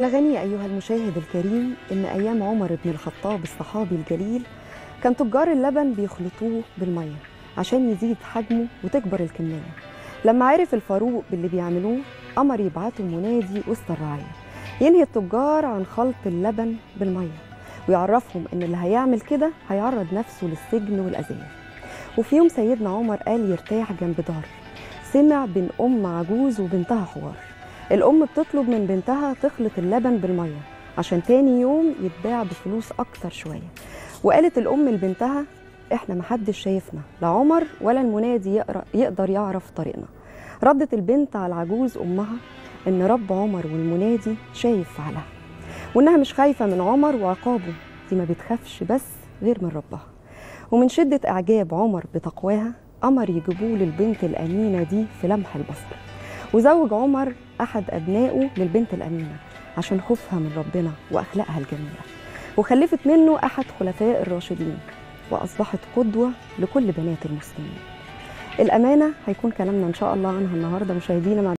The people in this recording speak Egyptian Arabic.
الغني أيها المشاهد الكريم إن أيام عمر بن الخطاب الصحابي الجليل كان تجار اللبن بيخلطوه بالمية عشان يزيد حجمه وتكبر الكمية لما عرف الفاروق باللي بيعملوه أمر يبعتوا منادي وسط الرعاية ينهي التجار عن خلط اللبن بالمية ويعرفهم إن اللي هيعمل كده هيعرض نفسه للسجن والأذية وفي يوم سيدنا عمر قال يرتاح جنب دار سمع بين أم عجوز وبنتها حوار الأم بتطلب من بنتها تخلط اللبن بالمية عشان تاني يوم يتباع بفلوس أكتر شوية وقالت الأم لبنتها إحنا محدش شايفنا لا عمر ولا المنادي يقرأ يقدر يعرف طريقنا ردت البنت على العجوز أمها إن رب عمر والمنادي شايف فعلها وإنها مش خايفة من عمر وعقابه دي ما بتخافش بس غير من ربها ومن شدة إعجاب عمر بتقواها أمر يجيبوه للبنت الأمينة دي في لمح البصر وزوج عمر أحد أبنائه للبنت الأمينة عشان خوفها من ربنا وأخلاقها الجميلة وخلفت منه أحد خلفاء الراشدين وأصبحت قدوة لكل بنات المسلمين الأمانة هيكون كلامنا إن شاء الله عنها النهاردة مشاهدينا مع